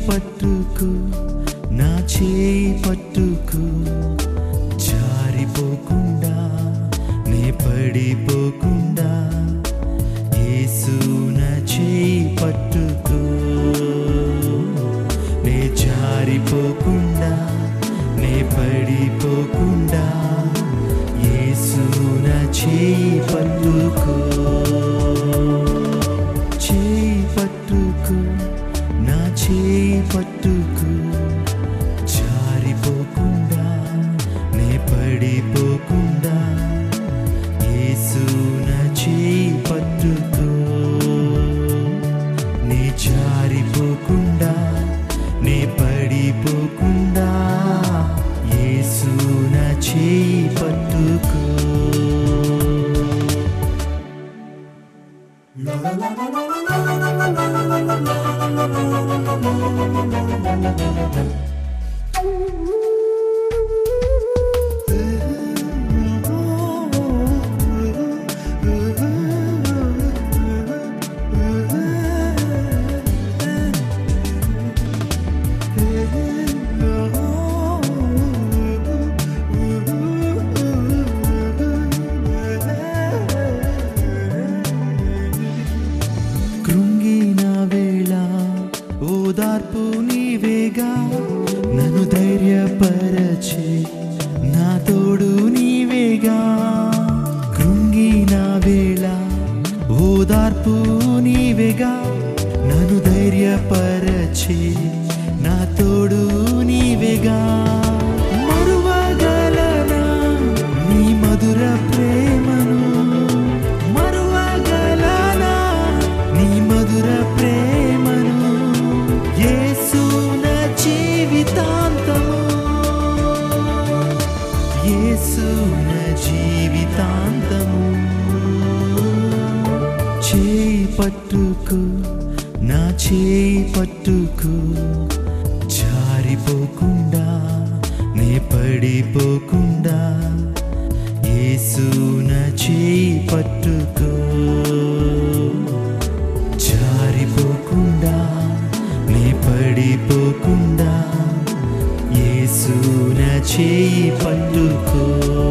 పట్టుకు నా చేయి పట్టుకు జారిపోకుండా నే పడిపోకుండా యేసు నా చేయి పట్టుకు నే జారిపోకుండా నే పడిపోకుండా యేసు నా చేయి పట్టుకో చేయి పట్టుకు నా చేయి పట్టుకు జారిపోకుండా నే పడిపోకుండా యేసు నా చేయి పట్టుకో నే జారిపోకుండా నే పడిపోకుండా యేసు నా చేయి పట్టుకో కృంగిన వేళ ఓదార్పు నీవేగా నన్ను ధైర్యపరచే నా తోడు నీవేగా కృంగిన వేళ ఓదార్పు నీవేగా నన్ను ధైర్యపరచే నా తోడు నీవేగా మరువగలనా నీ మధుర ప్రేమను మరువగలనా నీ మధుర ప్రేమను యేసు నా జీవితాంతము యేసు నా జీవితాంతము చేయి పట్టుకు నా చేయి పట్టుకు జారిపోకుండా నే పడిపోకుండా యేసు నా చేయి పట్టుకో జారిపోకుండా నే పడిపోకుండా యేసు నా చేయి పట్టుకో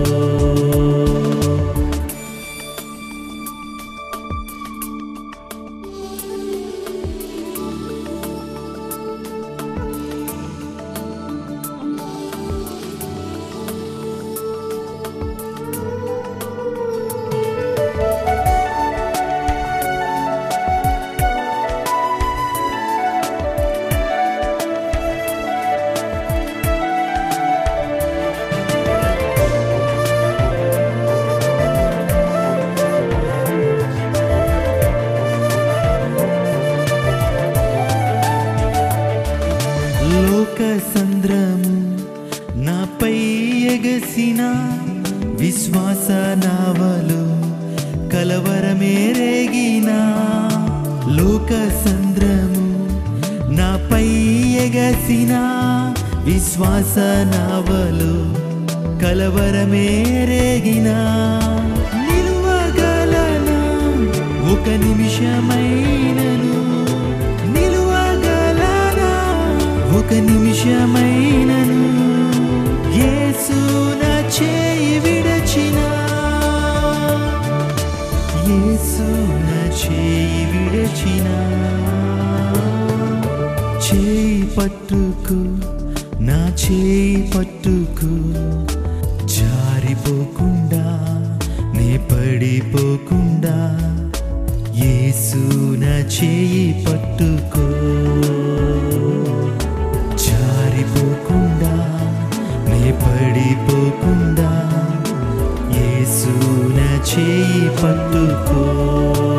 లోక సంద్రము నాపై ఎగసిన విశ్వాస నావలు కలవరమేరేగిన లోక సంద్రము నాపై ఎగసిన విశ్వాస నావలు కలవరమేరేగిన నిలువగలనా ఒక నిమిషమైనను నిలువగలనా ఒక నిమిషమైనను యేసు నా చేయి విడచిన యేసు నా చేయి విడచిన చేయి పట్టుకు నా చేయి పట్టుకు జారిపోకుండా నే పడిపోకుండా యేసు నా చేయి పట్టుకో జారిపోకుండా నే పడిపోకుండా యేసు నా చేయి పట్టుకో